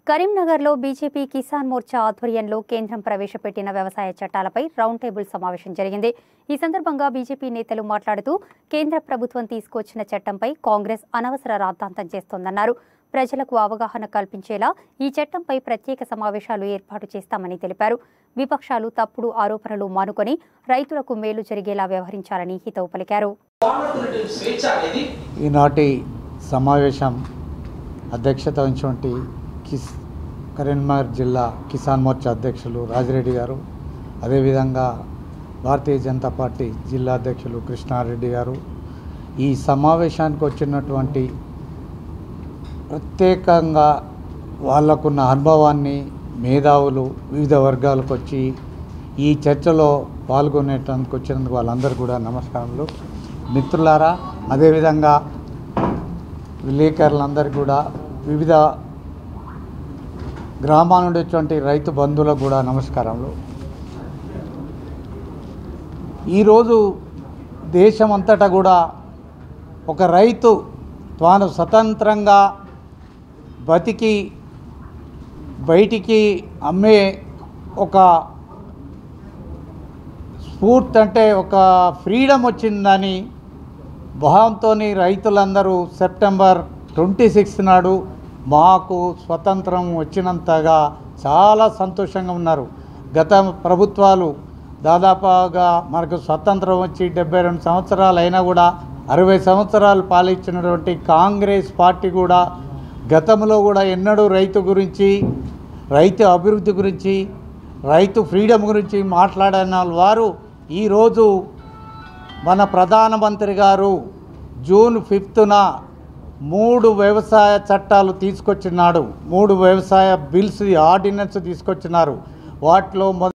కరీంనగర్లో బీజేపీ కిసాన్ మోర్చా ఆధ్వర్యంలో కేంద్రం ప్రవేశపెట్టిన వ్యవసాయ చట్టాలపై రౌండ్ టేబుల్ సమావేశం జరిగింది ఈ సందర్భంగా బీజేపీ నేతలు మాట్లాడుతూ కేంద్ర ప్రభుత్వం తీసుకొచ్చిన చట్టంపై కాంగ్రెస్ అనవసర రాద్ధాంతం చేస్తోందన్నారు ప్రజలకు అవగాహన కల్పించేలా ఈ చట్టంపై ప్రత్యేక సమావేశాలు ఏర్పాటు చేస్తామని తెలిపారు విపక్షాలు తప్పుడు ఆరోపణలు మానుకొని రైతులకు మేలు జరిగేలా వ్యవహరించాలని హితవు పలికారు ఉన్నటువంటి స్వేచ్ఛ అనేది ఈనాటి సమావేశం అధ్యక్షత వహించినటువంటి కిస్ కరీంనగర్ జిల్లా కిసాన్ మోర్చా అధ్యక్షులు రాజిరెడ్డి గారు అదేవిధంగా భారతీయ జనతా పార్టీ జిల్లా అధ్యక్షులు కృష్ణారెడ్డి గారు ఈ సమావేశానికి వచ్చినటువంటి ప్రత్యేకంగా వాళ్ళకున్న అనుభవాన్ని మేధావులు వివిధ వర్గాలకు వచ్చి ఈ చర్చలో పాల్గొనేటానికి వచ్చినందుకు వాళ్ళందరూ కూడా నమస్కారములు మిత్రులారా అదేవిధంగా విలేకరులందరికీ కూడా వివిధ గ్రామాల నుండి వచ్చేటువంటి రైతు బంధువులకు కూడా నమస్కారములు ఈరోజు దేశమంతటా కూడా ఒక రైతు తాను స్వతంత్రంగా బతికి బయటికి అమ్మే ఒక స్ఫూర్తి అంటే ఒక ఫ్రీడమ్ వచ్చిందని భావంతో రైతులందరూ సెప్టెంబర్ ట్వంటీ సిక్స్త్ నాడు మాకు స్వతంత్రం వచ్చినంతగా చాలా సంతోషంగా ఉన్నారు గత ప్రభుత్వాలు దాదాపుగా మనకు స్వతంత్రం వచ్చి డెబ్బై రెండు సంవత్సరాలు అయినా కూడా అరవై సంవత్సరాలు పాలించినటువంటి కాంగ్రెస్ పార్టీ కూడా గతంలో కూడా ఎన్నడూ రైతు గురించి రైతు అభివృద్ధి గురించి రైతు ఫ్రీడమ్ గురించి మాట్లాడిన వారు ఈరోజు మన ప్రధానమంత్రి గారు జూన్ ఫిఫ్త్న మూడు వ్యవసాయ చట్టాలు తీసుకొచ్చినాడు మూడు వ్యవసాయ బిల్స్ ఆర్డినెన్స్ తీసుకొచ్చినారు వాటిలో మొద